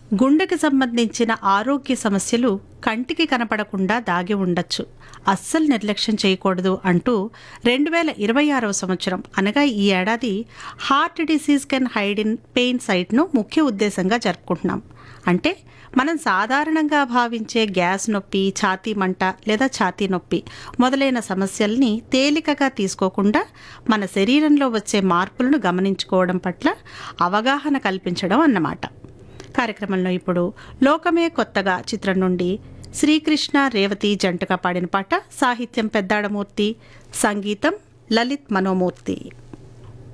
గుండెకి సంబంధించిన ఆరోగ్య సమస్యలు కంటికి కనపడకుండా దాగి ఉండొచ్చు అస్సలు నిర్లక్ష్యం చేయకూడదు అంటూ రెండు వేల ఇరవై ఆరవ సంవత్సరం అనగా ఈ ఏడాది heart disease can hide in plain సైట్ను ముఖ్య ఉద్దేశంగా జరుపుకుంటున్నాం అంటే మనం సాధారణంగా భావించే గ్యాస్ నొప్పి ఛాతీ మంట లేదా ఛాతీ నొప్పి మొదలైన సమస్యల్ని తేలికగా తీసుకోకుండా మన శరీరంలో వచ్చే మార్పులను గమనించుకోవడం పట్ల అవగాహన కల్పించడం అన్నమాట కార్యక్రమంలో ఇప్పుడు లోకమే కొత్తగా చిత్రం నుండి శ్రీకృష్ణ రేవతి జంటగా పాడిన పాట సాహిత్యం పెద్దాడమూర్తి సంగీతం లలిత్ మనోమూర్తి